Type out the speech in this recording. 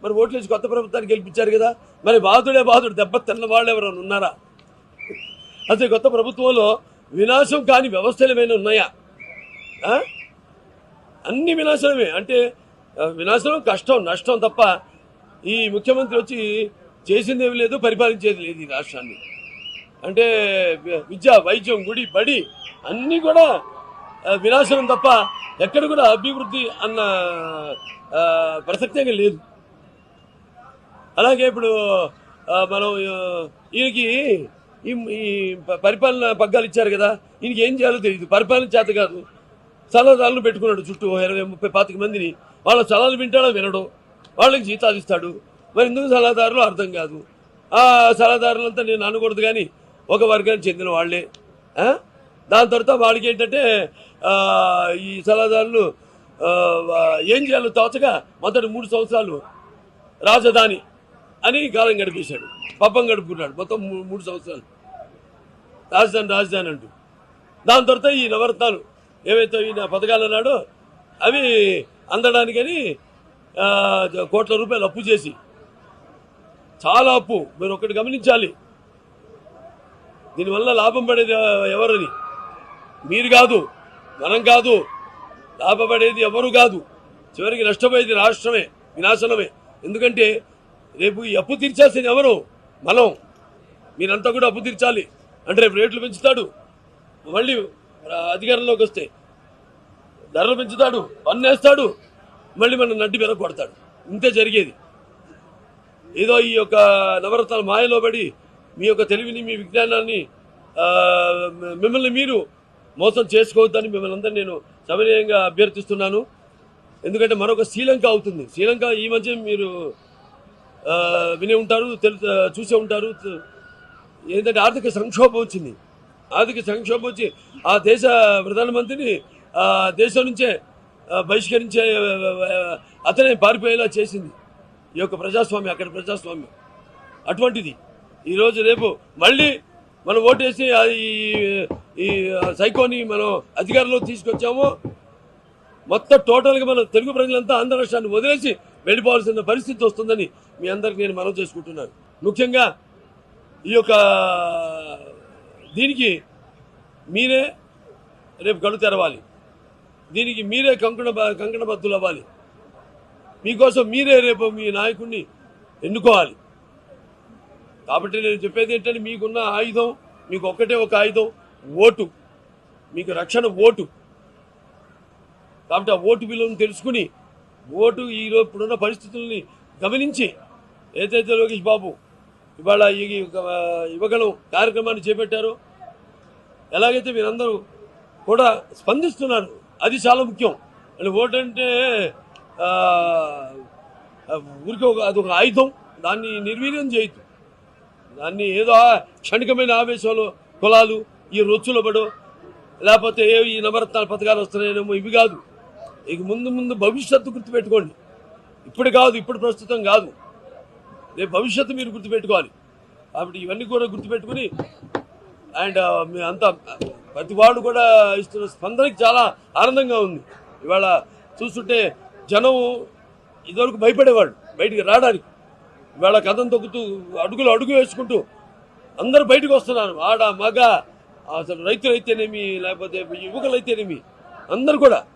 మరి ఓట్లేసి కొత్త ప్రభుత్వాన్ని గెలిపించారు కదా మరి బాధుడే బాధుడు దెబ్బ తిన్న వాళ్ళు ఎవరైనా ఉన్నారా అసలు కొత్త ప్రభుత్వంలో వినాశం కాని వ్యవస్థలు ఏమైనా ఉన్నాయా ఆ? అన్ని వినాశనమే అంటే ఆ, వినాశనం కష్టం నష్టం తప్ప ఈ ముఖ్యమంత్రి వచ్చి చేసింది ఏమి లేదు పరిపాలించేది లేదు ఈ రాష్ట్రాన్ని అంటే వి- విద్య వైద్యం గుడి బడి అన్నీ కూడా ఆ, వినాశనం తప్ప ఎక్కడ కూడా అభివృద్ధి అన్న ఆ, ప్రసక్తే లేదు అలాగే ఇప్పుడు ఆ, మనం ఆ, ఈయనకి ఈ ఈ ప- పరిపాలన పగ్గాలు ఇచ్చారు కదా ఈయనకి ఏం చేయాలో తెలియదు పరిపాలన చేత కాదు సలహాదారులు పెట్టుకున్నాడు చుట్టూ ఓ ఇరవై ముప్పై పాతిక మందిని వాళ్ళ సలహాలు వింటాడో వినడు వాళ్ళకి జీతాలు ఇస్తాడు మరి ఎందుకు సలహాదారులు అర్థం కాదు ఆ సలహాదారులంతా నేను అనకూడదు కానీ ఒక వర్గానికి చెందిన వాళ్ళే ఆ? దాని తర్వాత వాడికి ఏంటంటే ఆ, ఈ సలహాదారులు ఆ, వా- ఏం చేయాలో తోచగా మొదటి మూడు సంవత్సరాలు రాజధాని అని కాలం గడిపేశాడు పబ్బం గడుపుకున్నాడు మొత్తం మూ- మూడు సంవత్సరాలు రాజధాని రాజధాని అంటూ దాని తర్వాత ఈ నవరత్నాలు ఏవైతే ఈయన పథకాలు అన్నాడో అవి అందడానికని ఆ, కోట్ల రూపాయలు అప్పు చేసి చాలా అప్పు మీరు ఒకటి గమనించాలి దీనివల్ల లాభం పడేది ఎవరని మీరు కాదు మనం కాదు లాభపడేది ఎవరు కాదు చివరికి నష్టపోయేది రాష్ట్రమే వినాశనమే ఎందుకంటే రేపు ఈ అప్పు తీర్చాల్సింది ఎవరు మనం మీరంతా కూడా అప్పు తీర్చాలి అంటే రేపు రేట్లు పెంచుతాడు మళ్ళీ ఆ, అధికారంలోకి వస్తే ధరలు పెంచుతాడు పన్నేస్తాడు మళ్ళీ మనం నడ్డి వెనక కొడతాడు ఇంతే జరిగేది ఏదో ఈ యొక్క నవరత్నాల మాయలో పడి మీ యొక్క తెలివిని మీ విజ్ఞానాన్ని ఆ, మిమ్మల్ని మీరు మోసం చేసుకోవద్దని మిమ్మల్ని అందరినీ నేను సవినయంగా అభ్యర్థిస్తున్నాను ఎందుకంటే మరొక శ్రీలంక అవుతుంది శ్రీలంక ఈ మధ్య మీరు ఆ, విని ఉంటారు తెలు చూసే ఉంటారు ఏంటంటే ఆర్థిక సంక్షోభం వచ్చింది ఆర్థిక సంక్షోభం వచ్చి ఆ దేశ ప్రధానమంత్రిని ఆ దేశం నుంచే ఆ, బహిష్కరించే ఆ, అతనే పారిపోయేలా చేసింది ఈ యొక్క ప్రజాస్వామ్యం అక్కడ ప్రజాస్వామ్యం అటువంటిది ఈరోజు రేపు మళ్ళీ మనం ఓటేసి ఆ ఈ- ఈ సైకోని మనం అధికారంలో తీసుకొచ్చామో మొత్తం టోటల్గా మన తెలుగు ప్రజలంతా ఆంధ్ర రాష్ట్రాన్ని వదిలేసి వెళ్ళిపోవాల్సిన పరిస్థితి వస్తుందని మీ అందరికి నేను మనవి చేసుకుంటున్నాను ముఖ్యంగా ఈ యొక్క దీనికి మీరే రేపు కళ్ళు తెరవాలి దీనికి మీరే కంకణ కంకణబద్దులు అవ్వాలి మీకోసం మీరే రేపు మీ నాయకుడిని ఎన్నుకోవాలి కాబట్టి నేను చెప్పేది ఏంటంటే మీకున్న ఆయుధం మీకు ఒక్కటే ఒక ఆయుధం ఓటు మీకు రక్షణ ఓటు కాబట్టి ఆ ఓటు విలువను తెలుసుకుని ఓటు ఈ రో- ఇప్పుడున్న పరిస్థితుల్ని గమనించి ఏదైతే లోకేష్ బాబు ఇవాళ ఈ ఒక యువగణం కార్యక్రమాన్ని చేపట్టారో ఎలాగైతే మీరందరూ కూడా స్పందిస్తున్నారు అది చాలా ముఖ్యం అంటే ఓటు అంటే ఆ, ఆ, ఊరికే ఒక అదొక ఆయుధం దాన్ని నిర్వీర్యం చేయొద్దు దాన్ని ఏదో క్షణికమైన ఆవేశంలో కులాలు ఈ రొచ్చులో పడో లేకపోతే ఏ ఈ నవరత్నాల పథకాలు వస్తున్నాయేమో ఇవి కాదు ఇక ముందు ముందు భవిష్యత్తు గుర్తుపెట్టుకోండి ఇప్పుడు కాదు ఇప్పుడు ప్రస్తుతం కాదు రేపు భవిష్యత్తు మీరు గుర్తుపెట్టుకోవాలి కాబట్టి ఇవన్నీ కూడా గుర్తుపెట్టుకుని అండ్ మీ అంతా ప్రతి వాడు కూడా ఇస్తున్న స్పందనకి చాలా ఆనందంగా ఉంది ఇవాళ చూస్తుంటే జనం ఇదివరకు భయపడేవాడు బయటికి రావడానికి ఇవాళ కథం తొక్కుతూ అడుగులు అడుగు వేసుకుంటూ అందరూ బయటకు వస్తున్నారు ఆడ మగ అసలు రైతులు అయితేనేమి లేకపోతే యువకులు అయితేనేమి అందరు కూడా